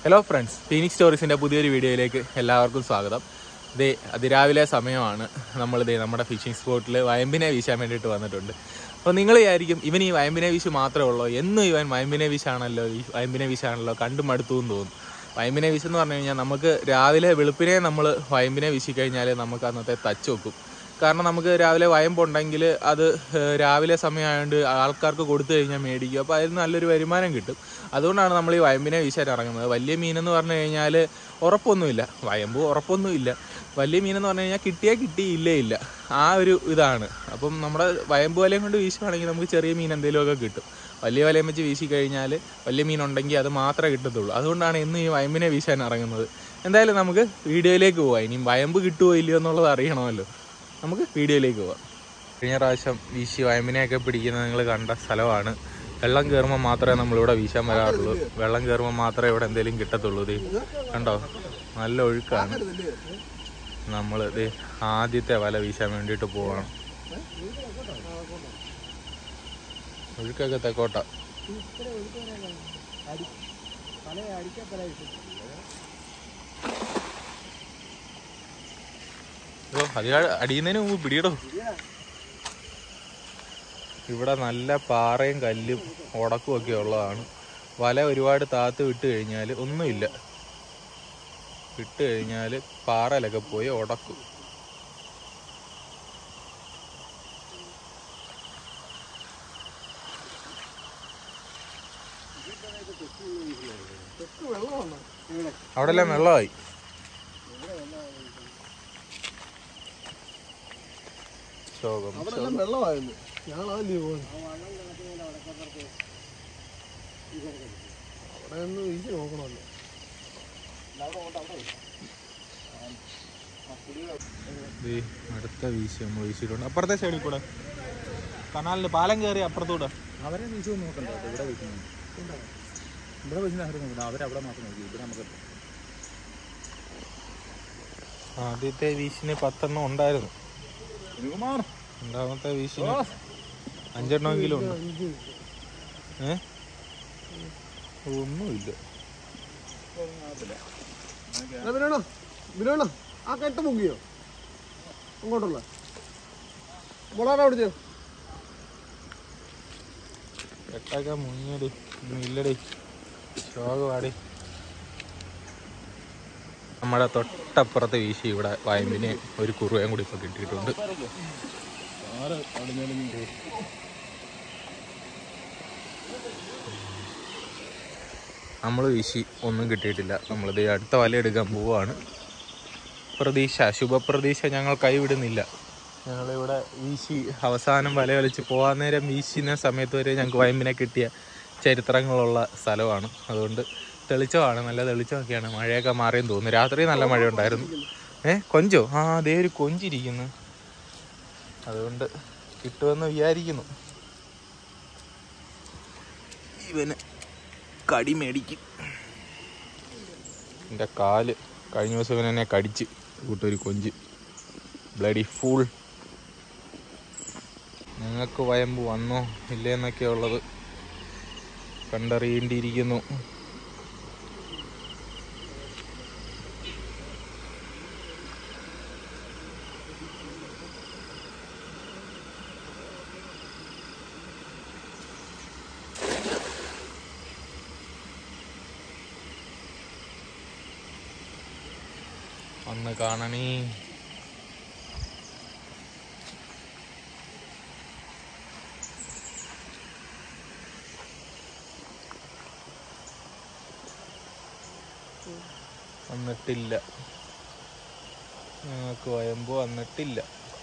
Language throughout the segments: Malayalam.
ഹലോ ഫ്രണ്ട്സ് ഫീനിക്സ് സ്റ്റോറീസിൻ്റെ പുതിയൊരു വീഡിയോയിലേക്ക് എല്ലാവർക്കും സ്വാഗതം ദേ അതിരാവിലെ സമയമാണ് നമ്മൾ ദേ നമ്മുടെ ഫിഷിംഗ് സ്പോട്ടിൽ വയമ്പിനെ വീശാൻ വേണ്ടിയിട്ട് വന്നിട്ടുണ്ട് അപ്പോൾ നിങ്ങൾ വിചാരിക്കും ഇവൻ ഈ വയമ്പിനെ വീശ് മാത്രമേ ഉള്ളൂ എന്നും ഇവൻ വയമ്പിനെ വീശാണല്ലോ ഈ വയമ്പിനെ വീശാണല്ലോ കണ്ടു മടുത്തു എന്ന് തോന്നും വയമ്പിനെ വീശ് എന്ന് പറഞ്ഞു കഴിഞ്ഞാൽ നമുക്ക് രാവിലെ വെളുപ്പിനെ നമ്മൾ വയമ്പിനെ വീശിക്കഴിഞ്ഞാൽ നമുക്ക് അന്നത്തെ തച്ച് വെക്കും കാരണം നമുക്ക് രാവിലെ വയമ്പുണ്ടെങ്കിൽ അത് ഏഹ്, രാവിലെ സമയമായതുകൊണ്ട് ആൾക്കാർക്ക് കൊടുത്തു കഴിഞ്ഞാൽ മേടിക്കും അപ്പോൾ അതിൽ നല്ലൊരു വരുമാനം കിട്ടും അതുകൊണ്ടാണ് നമ്മൾ ഈ വയമ്പിനെ വീശാൻ ഇറങ്ങുന്നത് വലിയ മീനെന്ന് പറഞ്ഞു കഴിഞ്ഞാൽ ഉറപ്പൊന്നുമില്ല വയമ്പ് ഉറപ്പൊന്നുമില്ല വലിയ മീനെന്ന് പറഞ്ഞു കഴിഞ്ഞാൽ കിട്ടിയാൽ കിട്ടി ഇല്ലേ ഇല്ല ആ ഒരു ഇതാണ് അപ്പം നമ്മുടെ വയമ്പ് വലയും കൊണ്ട് വീശുവാണെങ്കിൽ നമുക്ക് ചെറിയ മീൻ എന്തെങ്കിലുമൊക്കെ കിട്ടും വലിയ വലയം വെച്ച് വീശി കഴിഞ്ഞാൽ വലിയ മീൻ ഉണ്ടെങ്കിൽ അത് മാത്രമേ കിട്ടത്തുള്ളൂ അതുകൊണ്ടാണ് ഇന്ന് ഈ വയമ്പിനെ വീശാൻ ഇറങ്ങുന്നത് എന്തായാലും നമുക്ക് വീഡിയോയിലേക്ക് പോവാം ഇനി വയമ്പ് കിട്ടുമോ ഇല്ലയോ എന്നുള്ളത് അറിയണമല്ലോ നമുക്ക് വീഡിയോയിലേക്ക് പോവാം കഴിഞ്ഞ പ്രാവശ്യം വീശി വയമ്പിനെയൊക്കെ പിടിക്കുന്നത് നിങ്ങൾ കണ്ട സ്ഥലമാണ് വെള്ളം കയറുമ്പോൾ മാത്രമേ നമ്മളിവിടെ വീശാൻ വരാറുള്ളൂ വെള്ളം കയറുമ്പോൾ മാത്രമേ ഇവിടെ എന്തെങ്കിലും കിട്ടത്തുള്ളൂ ഇത് കണ്ടോ നല്ല ഒഴുക്കാണ് നമ്മൾ ഇത് ആദ്യത്തെ വല വീശാൻ വേണ്ടിയിട്ട് പോവാണ് ഒഴുക്കൊക്കെ തെക്കോട്ട ഓ അത് അടിയുന്നതിന് മുമ്പ് പിടിയിടോ ഇവിടെ നല്ല പാറയും കല്ലും ഉടക്കും ഒക്കെ ഉള്ളതാണ് വല ഒരുപാട് താത്ത് വിട്ട് കഴിഞ്ഞാൽ ഒന്നുമില്ല വിട്ട് കഴിഞ്ഞാൽ പാറയിലൊക്കെ പോയി ഉടക്കും അവിടെ എല്ലാം വെള്ളമായി ശോകം അവിടെ എല്ലാം വെള്ളമായിരുന്നു ഞങ്ങളതല്ലേ പോകുന്നത് അവിടെ ഒന്ന് വീശി നോക്കണമല്ലോ ദേ അടുത്ത വീശി നമ്മൾ വീശിയിട്ടുണ്ട് അപ്പുറത്തെ സൈഡിൽ കൂടെ കനാലിൽ പാലം കയറി അപ്പുറത്തൂടെ അവരെ വീശു നോക്കണ്ട ഇവിടെ വീശുന്നു ഇവിടെ വീശുന്ന ആരും നോക്കണ്ട അവരവിടെ മാത്രം നോക്കി ഇവിടെ നമുക്ക് ആദ്യത്തെ വീശിന് പത്തെണ്ണം ഉണ്ടായിരുന്നു സുനികുമാർ രണ്ടാമത്തെ വീശിന് അഞ്ചെണ്ണമെങ്കിലും ഉണ്ട് ഏ ഒന്നുമില്ല ബിനോണോ ബിനോണോ ആ കെട്ട് മുങ്ങിയോ അങ്ങോട്ടുള്ള മുളാടെ പിടിച്ചോ കെട്ടൊക്കെ മുങ്ങിയടി ഒന്നും ഇല്ലടി ശോകമാടി നമ്മുടെ തൊട്ടപ്പുറത്തെ വീശി ഇവിടെ വയമ്പിനെ ഒരു കുറുവയും കൂടി ഇപ്പൊ കിട്ടിയിട്ടുണ്ട് നമ്മൾ വീശി ഒന്നും കിട്ടിയിട്ടില്ല നമ്മളിത് അടുത്ത വല എടുക്കാൻ പോവുകയാണ് പ്രതീക്ഷ ശുഭപ്രതീക്ഷ ഞങ്ങൾ കൈവിടുന്നില്ല ഞങ്ങളിവിടെ വീശി അവസാനം വല കളിച്ച് പോകാൻ നേരം വീശുന്ന സമയത്ത് വരെ ഞങ്ങൾക്ക് വയമ്പിനെ കിട്ടിയ ചരിത്രങ്ങളുള്ള സ്ഥലമാണ് അതുകൊണ്ട് തെളിച്ചമാണ് നല്ല തെളിച്ചമൊക്കെയാണ് മഴയൊക്കെ മാറിയെന്ന് തോന്നുന്നു രാത്രി നല്ല മഴ ഉണ്ടായിരുന്നു ഏ കൊഞ്ചോ ആ അതേ ഒരു കൊഞ്ചിരിക്കുന്നു അതുകൊണ്ട് കിട്ടുമെന്ന് വിചാരിക്കുന്നു ഇവന് കടി മേടിക്കും എൻ്റെ കാല് കഴിഞ്ഞ ദിവസം ഇവൻ എന്നെ കടിച്ച് കൂട്ടൊരു കൊഞ്ച് ബ്ലഡി ഫൂൾ നിങ്ങൾക്ക് വയമ്പ് വന്നോ ഇല്ലേന്നൊക്കെ ഉള്ളത് കണ്ടറിയേണ്ടിയിരിക്കുന്നു ഒന്ന് കാണണേ വന്നിട്ടില്ല ഞങ്ങൾക്ക് വയമ്പ് വന്നിട്ടില്ല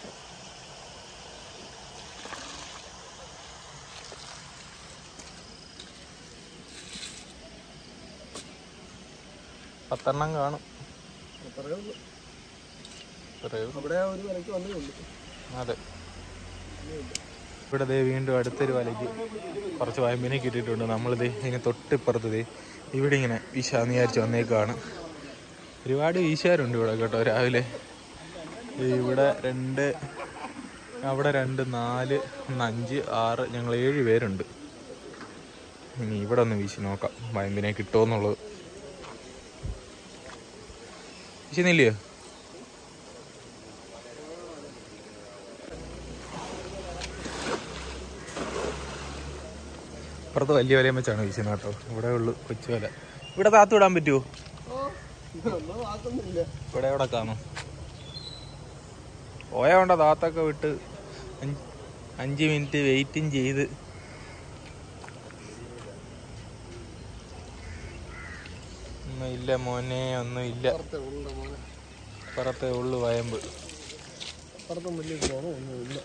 പത്തെണ്ണം കാണും അത്രയേ ഉള്ളൂ ഇത്രയേ ഉള്ളൂ. അവിടെ ഒരു വിലക്ക് വന്നേ ഉള്ളൂ അതെ ഇവിടെ ദേ വീണ്ടും അടുത്തൊരു വലയ്ക്ക് കുറച്ച് വയമ്പിനെ കിട്ടിയിട്ടുണ്ട് നമ്മളിത് ഇതിന് തൊട്ടിപ്പുറത്ത് ദേ ഇവിടെ ഇങ്ങനെ വീശാന്ന് വിചാരിച്ച് വന്നേക്കാണ് ഒരുപാട് വീശാറുണ്ട് ഇവിടെ കേട്ടോ രാവിലെ ദേ ഇവിടെ രണ്ട് അവിടെ രണ്ട് നാല് ഒന്ന് അഞ്ച് ആറ് ഞങ്ങൾ ഏഴ് പേരുണ്ട് ഇനി ഇവിടെ ഒന്ന് വീശി നോക്കാം വയമ്പിനെ കിട്ടുമോ എന്നുള്ളത് വീശുന്നില്ലയോ അപ്പുറത്ത് വലിയ വലയം വെച്ചാണ് വീശുന്നത് കേട്ടോ ഇവിടെ ഉള്ളു കൊച്ചു വല ഇവിടെ താത്തു വിടാൻ പറ്റുമോ ഒന്നും ആക്കുന്നില്ല ഇവിടെ എവിടെ കാണും പോയ കൊണ്ട താത്തൊക്കെ വിട്ട് അഞ്ച് അഞ്ച് മിനിറ്റ് വെയിറ്റും ചെയ്ത് ഒന്നും ഇല്ല മോനെ ഒന്നും ഇല്ല പുറത്തെ ഉള്ള മോനെ പുറത്തെ ഉള്ളു വയമ്പ് പുറത്തും വലിയ കുറവൊന്നുമില്ല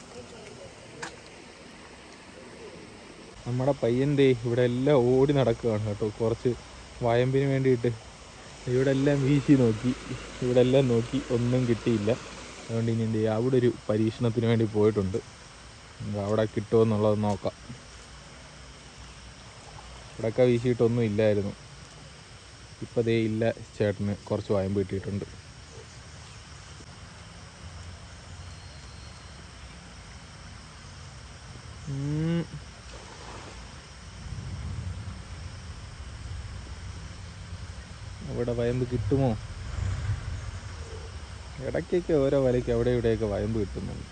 നമ്മുടെ പയ്യൻ്റെ ഇവിടെ എല്ലാം ഓടി നടക്കുകയാണ് കേട്ടോ കുറച്ച് വയമ്പിന് വേണ്ടിയിട്ട് ഇവിടെ എല്ലാം വീശി നോക്കി ഇവിടെ എല്ലാം നോക്കി ഒന്നും കിട്ടിയില്ല അതുകൊണ്ട് ഇനി എന്ത് ചെയ്യുക അവിടെ ഒരു പരീക്ഷണത്തിന് വേണ്ടി പോയിട്ടുണ്ട് എന്താ അവിടെ കിട്ടുമോ എന്നുള്ളത് നോക്കാം ഇവിടെയൊക്കെ വീശിയിട്ടൊന്നും ഇല്ലായിരുന്നു ഇപ്പം ദേ ഇല്ല ചേട്ടന് കുറച്ച് വയമ്പ് കിട്ടിയിട്ടുണ്ട് ഉം. അവിടെ വയമ്പ് കിട്ടുമോ ഇടയ്ക്കൊക്കെ ഓരോ വലയ്ക്ക് അവിടെ ഇവിടെയൊക്കെ വയമ്പ് കിട്ടുന്നുണ്ട്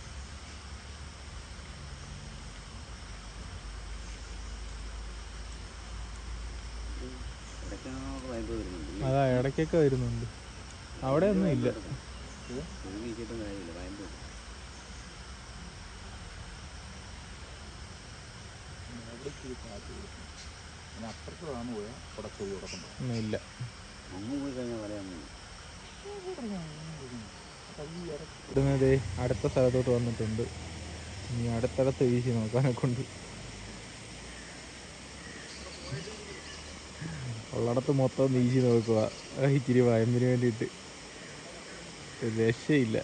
അതാ ഇടയ്ക്കൊക്കെ വരുന്നുണ്ട് അവിടെ ഒന്നും ഇല്ല അപ്പുറത്ത് താന്ന് പോയാൽ അവിടെ ചെവി കിടക്കുന്നു ഒന്നും ഇല്ല ഇവിടുന്ന് ദേ അടുത്ത സ്ഥലത്തോട്ട് വന്നിട്ടുണ്ട് ഇനി അടുത്തടുത്ത് വീശി നോക്കാനെ കൊണ്ട് ഉള്ളിടത്ത് മൊത്തം വീശി നോക്കുക ആ ഇച്ചിരി വയമ്പിന് വേണ്ടിയിട്ട് ഒരു രക്ഷയില്ല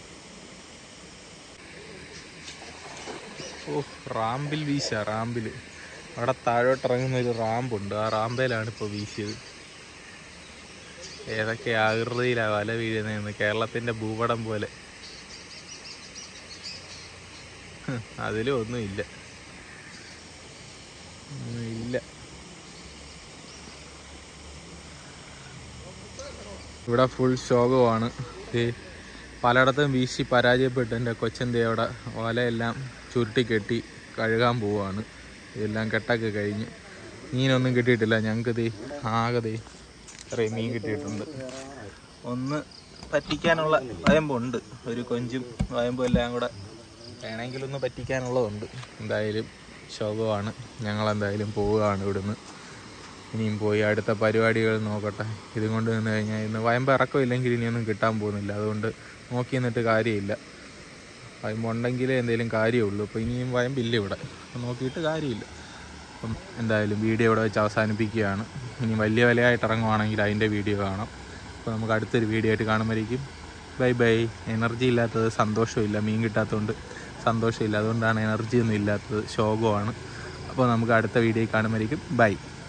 ഓ റാമ്പിൽ വീശ റാമ്പിൽ അവിടെ താഴോട്ട് ഇറങ്ങുന്ന ഒരു റാമ്പുണ്ട് ആ റാമ്പയിലാണ് ഇപ്പോൾ വീശിയത് ഏതൊക്കെ ആകൃതിയിലാണ് വല വീഴുന്നതെന്ന് കേരളത്തിന്റെ ഭൂപടം പോലെ ഹ്, അതിലും ഒന്നും ഇല്ല ഒന്നും ഇല്ല ഇവിടെ ഫുൾ ശോകമാണ് ദേ പലയിടത്തും വീശി പരാജയപ്പെട്ട് എൻ്റെ കൊച്ചൻ്റെ അവിടെ വലയെല്ലാം ചുരുട്ടി കെട്ടി കഴുകാൻ പോവാണ് ഇതെല്ലാം കെട്ടൊക്കെ കഴിഞ്ഞ് മീനൊന്നും കിട്ടിയിട്ടില്ല ഞങ്ങൾക്ക് ദേ ആകെ ദേ ഇത്രയും മീൻ കിട്ടിയിട്ടുണ്ട് ഒന്ന് പറ്റിക്കാനുള്ള വയമ്പുണ്ട് ഒരു കൊഞ്ചും വയമ്പും എല്ലാം കൂടെ വേണമെങ്കിൽ ഒന്ന് പറ്റിക്കാനുള്ളതുണ്ട് എന്തായാലും ശോകമാണ് ഞങ്ങൾ എന്തായാലും പോവുകയാണ് ഇവിടുന്ന് ഇനിയും പോയി അടുത്ത പരിപാടികൾ നോക്കട്ടെ ഇതും കൊണ്ട് നിന്ന് കഴിഞ്ഞാൽ ഇന്ന് വയമ്പ് ഇറക്കമില്ലെങ്കിൽ ഇനിയൊന്നും കിട്ടാൻ പോകുന്നില്ല അതുകൊണ്ട് നോക്കി നിന്നിട്ട് കാര്യമില്ല വയമ്പുണ്ടെങ്കിലേ എന്തെങ്കിലും കാര്യമുള്ളൂ അപ്പോൾ ഇനിയും വയമ്പില്ല ഇവിടെ അപ്പം നോക്കിയിട്ട് കാര്യമില്ല അപ്പം എന്തായാലും വീഡിയോ ഇവിടെ വെച്ച് അവസാനിപ്പിക്കുകയാണ് ഇനി വലിയ വിലയായിട്ട് ഇറങ്ങുവാണെങ്കിൽ അതിൻ്റെ വീഡിയോ കാണാം അപ്പോൾ നമുക്ക് അടുത്തൊരു വീഡിയോ ആയിട്ട് കാണുമ്പോഴേക്കും ബൈ ബൈ എനർജി ഇല്ലാത്തത് സന്തോഷമില്ല മീൻ കിട്ടാത്തതുകൊണ്ട് സന്തോഷമില്ല അതുകൊണ്ടാണ് എനർജി ഒന്നും ഇല്ലാത്തത് ശോകമാണ് അപ്പോൾ നമുക്ക് അടുത്ത വീഡിയോ കാണുമ്പോഴേക്കും ബൈ